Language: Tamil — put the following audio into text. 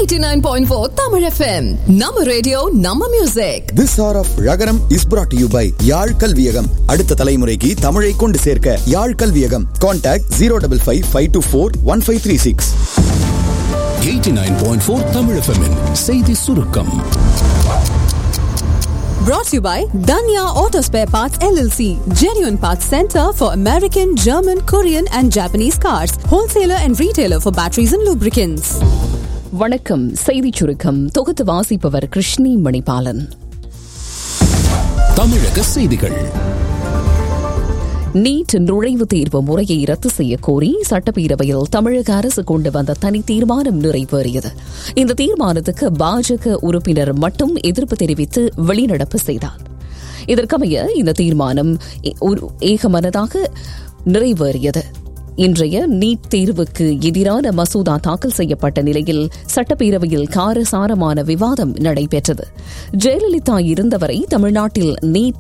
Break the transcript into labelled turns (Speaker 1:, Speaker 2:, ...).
Speaker 1: 89.4 Tamil FM. நம்ம ரேடியோ நம்ம music
Speaker 2: This hour of Ragaram is brought to you by Yazh Kalviyagam அடுத்த தலைமுறைக்கு தமிழை கொண்டு சேர்க்க Yazh Kalviyagam contact zero double five five two four one five three six
Speaker 3: 89.4 Tamil FM -இன் செய்தி சுருக்கம்
Speaker 1: brought to you by Danya Auto Spare Parts LLC. Genuine Parts Center for American, German, Korean and Japanese cars. Wholesaler and retailer for batteries and lubricants.
Speaker 4: வணக்கம் செய்திச் சுருக்கம் தொகுத்து வாசிப்பவர் கிருஷ்ணி மணிபாலன்
Speaker 3: தமிழக செய்திகள்
Speaker 4: நீட் நுழைவுத் தேர்வு முறையை ரத்து செய்ய கோரி சட்டப்பேரவையில் தமிழக அரசு கொண்டு வந்த தனி தீர்மானம் நிறைவேறியது இந்த தீர்மானத்துக்கு பாஜக உறுப்பினர் மட்டும் எதிர்ப்பு தெரிவித்து வெளிநடப்பு செய்தார் இதற்கமைய இந்த தீர்மானம் ஏ- ஒரு- ஏகமனதாக நிறைவேறியது இன்றைய நீட் தேர்வுக்கு எதிரான மசோதா தாக்கல் செய்யப்பட்ட நிலையில் சட்டப்பேரவையில் காரசாரமான விவாதம் நடைபெற்றது ஜெயலலிதா இருந்தவரை தமிழ்நாட்டில் நீட்